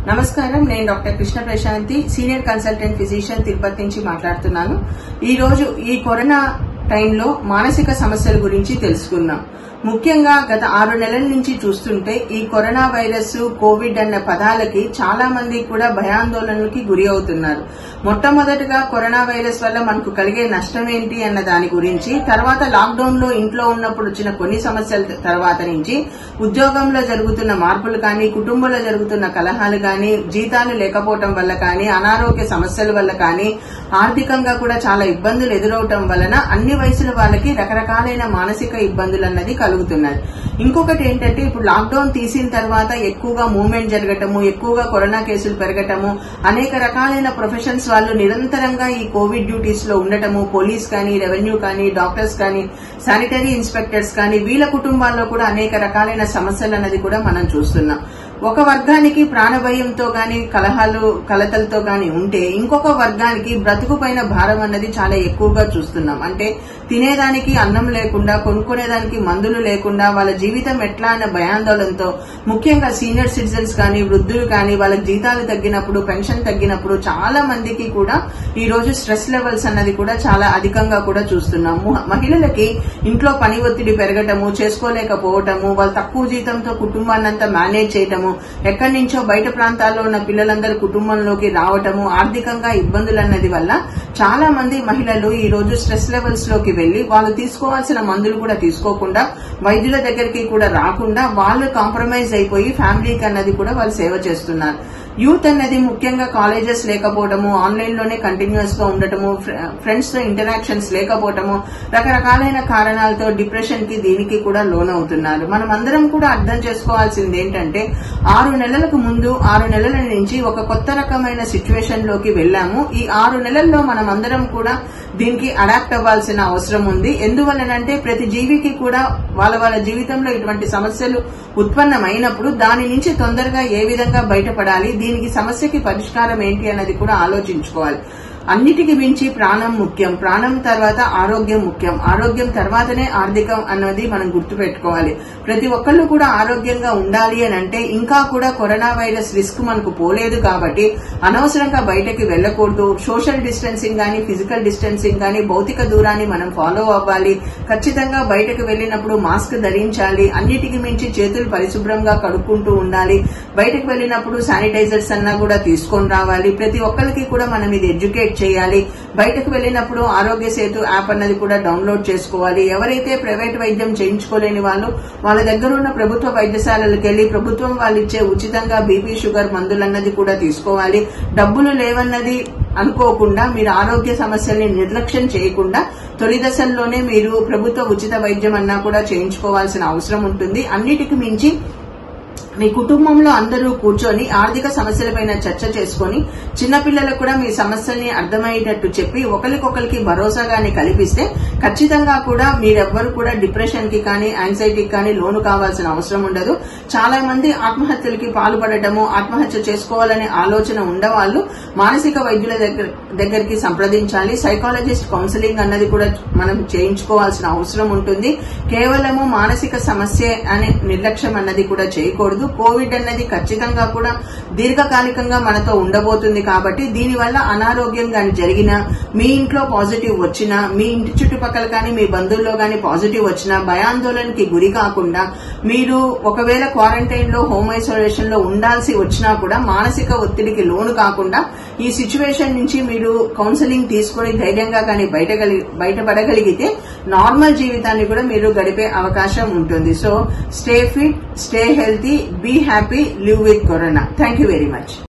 నమస్కారం నేను doctor Krishna Prashanthi senior consultant physician Tirupati నుంచి మాట్లాడుతున్నాను ఈ రోజు ఈ కరోనా టైంలో మానసిక సమస్యల గురించి తెలుసుకుందాం ముఖ్యంగా గత ఆరు నెలల నుంచి చూస్తుంటే ఈ కరోనా వైరస్ కోవిడ్ అన్న పదాలకి చాలా మంది కూడా భయాందోళనలకి గురి అవుతున్నారు మొట్టమొదటిగా కరోనా వైరస్ వల్ల మనకు కలిగే నష్టం ఏంటి అన్న దాని గురించి తర్వాత లాక్డౌన్ లో ఇంట్లో ఉన్నప్పుడు వచ్చిన కొన్ని సమస్యల తర్వాత నుంచి ఉద్యోగంలో జరుగుతున్న మార్పులు కానీ కుటుంబంలో జరుగుతున్న కలహాలు కానీ జీతాలు లేకపోవటం వల్ల కానీ అనారోగ్య సమస్యల వల్ల కానీ ఆర్థికంగా కూడా చాలా ఇబ్బందులు ఎదురవటం వలన అన్ని వయసుల వాళ్ళకి రకరకాలైన మానసిక ఇబ్బందులు అన్నది కలుగుతున్నది ఇంకొకటి ఏంటంటే ఇప్పుడు లాక్డౌన్ తీసిన తర్వాత ఎక్కువగా మూవ్మెంట్ జరగటము ఎక్కువగా కరోనా కేసులు పెరగటము అనేక రకాలైన ప్రొఫెషన్స్ వాళ్ళు నిరంతరంగా ఈ కోవిడ్ డ్యూటీస్ లో ఉండటము పోలీస్ కానీ రెవెన్యూ కానీ డాక్టర్స్ కానీ శానిటరీ ఇన్స్పెక్టర్స్ కానీ వీళ్ళ కుటుంబాల్లో కూడా అనేక రకాలైన సమస్యలు అన్నది కూడా మనం చూస్తున్నాం ఒక వర్గానికి ప్రాణభయంతో గాని కలహాలు కలతలతో గాని ఉంటే ఇంకొక వర్గానికి బ్రతుకు పైన భారం అన్నది చాలా ఎక్కువగా చూస్తున్నాం అంటే తినేదానికి అన్నం లేకుండా కొనుక్కునేదానికి మందులు లేకుండా వాళ్ళ జీవితం ఎట్లా అన్న భయాందోళనతో ముఖ్యంగా సీనియర్ సిటిజన్స్ కానీ వృద్ధులు కానీ వాళ్ళ జీతాలు తగ్గినప్పుడు పెన్షన్ తగ్గినప్పుడు చాలా మందికి కూడా ఈ రోజు స్ట్రెస్ లెవెల్స్ అన్నది కూడా చాలా అధికంగా కూడా చూస్తున్నాం ము- మహిళలకి ఇంట్లో పని ఒత్తిడి పెరగటము చేసుకోలేకపోవటము వాళ్ళు తక్కువ జీతంతో కుటుంబాన్నంతా మేనేజ్ చేయటము ఎక్కడి నుంచో బయట ప్రాంతాల్లో ఉన్న పిల్లలందరూ కుటుంబంలోకి రావటము ఆర్థికంగా ఇబ్బందులు అన్నది వల్ల చాలా మంది మహిళలు ఈ రోజు స్ట్రెస్ లెవెల్స్ లోకి వెళ్లి వాళ్ళు తీసుకోవాల్సిన మందులు కూడా తీసుకోకుండా వైద్యుల దగ్గరికి కూడా రాకుండా వాళ్ళు కాంప్రమైజ్ అయిపోయి ఫ్యామిలీకి అన్నది కూడా వాళ్ళు సేవ చేస్తున్నారు యూత్ అన్నది ముఖ్యంగా కాలేజెస్ లేకపోవడము ఆన్లైన్ లోనే కంటిన్యూస్ గా ఉండటము ఫ్రెండ్స్ తో ఇంటరాక్షన్స్ లేకపోవటము రకరకాలైన కారణాలతో డిప్రెషన్ కి దీనికి కూడా లోన్ అవుతున్నారు మనం అందరం కూడా అర్థం చేసుకోవాల్సింది ఏంటంటే ఆరు నెలలకు ముందు ఆరు నెలల నుంచి ఒక కొత్త రకమైన సిచ్యువేషన్ లోకి వెళ్ళాము ఈ ఆరు నెలల్లో మనం అందరం కూడా దీనికి అడాప్ట్ అవ్వాల్సిన అవసరం ఉంది ఎందువల్లనంటే ప్రతి జీవికి కూడా వాళ్ళ వాళ్ళ జీవితంలో ఇటువంటి సమస్యలు ఉత్పన్నమైనప్పుడు దాని నుంచి తొందరగా ఏ విధంగా బయటపడాలి దీనికి సమస్యకి పరిష్కారం ఏంటి అన్నది కూడా ఆలోచించుకోవాలి అన్నిటికి మించి ప్రాణం ముఖ్యం ప్రాణం తర్వాత ఆరోగ్యం ముఖ్యం ఆరోగ్యం తర్వాతనే ఆర్థికం అన్నది మనం గుర్తుపెట్టుకోవాలి ప్రతి ఒక్కళ్ళు కూడా ఆరోగ్యంగా ఉండాలి అని అంటే ఇంకా కూడా కరోనా వైరస్ రిస్క్ మనకు పోలేదు కాబట్టి అనవసరంగా బయటకి వెళ్ళకూడదు సోషల్ డిస్టెన్సింగ్ గానీ ఫిజికల్ డిస్టెన్సింగ్ గానీ భౌతిక దూరాన్ని మనం ఫాలో అవ్వాలి ఖచ్చితంగా బయటకు వెళ్ళినప్పుడు మాస్క్ ధరించాలి అన్నిటికి మించి చేతులు పరిశుభ్రంగా కడుక్కుంటూ ఉండాలి బయటకు వెళ్ళినప్పుడు శానిటైజర్స్ అన్నా కూడా తీసుకొని రావాలి ప్రతి ఒక్కరికి కూడా మనం ఇది ఎడ్యుకేట్ చేయాలి బయటకు వెళ్ళినప్పుడు ఆరోగ్య సేతు యాప్ అన్నది కూడా డౌన్లోడ్ చేసుకోవాలి ఎవరైతే ప్రైవేట్ వైద్యం చేయించుకోలేని వాళ్ళు వాళ్ళ దగ్గర ఉన్న ప్రభుత్వ వైద్యశాలలకు వెళ్లి ప్రభుత్వం వాళ్ళు ఇచ్చే ఉచితంగా బీపీ షుగర్ మందులన్నది కూడా తీసుకోవాలి డబ్బులు లేవన్నది అనుకోకుండా మీరు ఆరోగ్య సమస్యల్ని నిర్లక్ష్యం చేయకుండా తొలి దశల్లోనే మీరు ప్రభుత్వ ఉచిత వైద్యం అన్నా కూడా చేయించుకోవాల్సిన అవసరం ఉంటుంది అన్నిటికి మించి మీ కుటుంబంలో అందరూ కూర్చొని ఆర్థిక సమస్యలపైన చర్చ చేసుకొని చిన్నపిల్లలకు కూడా మీ సమస్యల్ని అర్థమయ్యేటట్టు చెప్పి ఒకరికొకరికి భరోసాగాని కల్పిస్తే ఖచ్చితంగా కూడా మీరెవ్వరు కూడా డిప్రెషన్ కి కానీ యాంగ్జైటీకి కానీ లోను కావాల్సిన అవసరం ఉండదు చాలా మంది ఆత్మహత్యలకి పాల్పడటము ఆత్మహత్య చేసుకోవాలనే ఆలోచన ఉండవాళ్ళు మానసిక వైద్యుల దగ్గర దగ్గరికి సంప్రదించాలి సైకాలజిస్ట్ కౌన్సిలింగ్ అన్నది కూడా మనం చేయించుకోవాల్సిన అవసరం ఉంటుంది కేవలము మానసిక సమస్య అనే నిర్లక్ష్యం అన్నది కూడా చేయకూడదు కోవిడ్ అన్నది ఖచ్చితంగా కూడా దీర్ఘకాలికంగా మనతో ఉండబోతుంది కాబట్టి దీనివల్ల అనారోగ్యం కానీ జరిగినా మీ ఇంట్లో పాజిటివ్ వచ్చినా మీ ఇంటి చుట్టుపక్కల కానీ మీ బంధువుల్లో కానీ పాజిటివ్ వచ్చినా భయాందోళనకి గురి కాకుండా మీరు ఒకవేళ క్వారంటైన్ లో హోమ్ ఐసోలేషన్ లో ఉండాల్సి వచ్చినా కూడా మానసిక ఒత్తిడికి లోను కాకుండా ఈ సిచ్యువేషన్ నుంచి మీరు కౌన్సిలింగ్ తీసుకుని ధైర్యంగా కానీ బయటగలి బయటపడగలిగితే నార్మల్ జీవితాన్ని కూడా మీరు గడిపే అవకాశం ఉంటుంది so stay fit stay healthy be happy live with corona thank you very much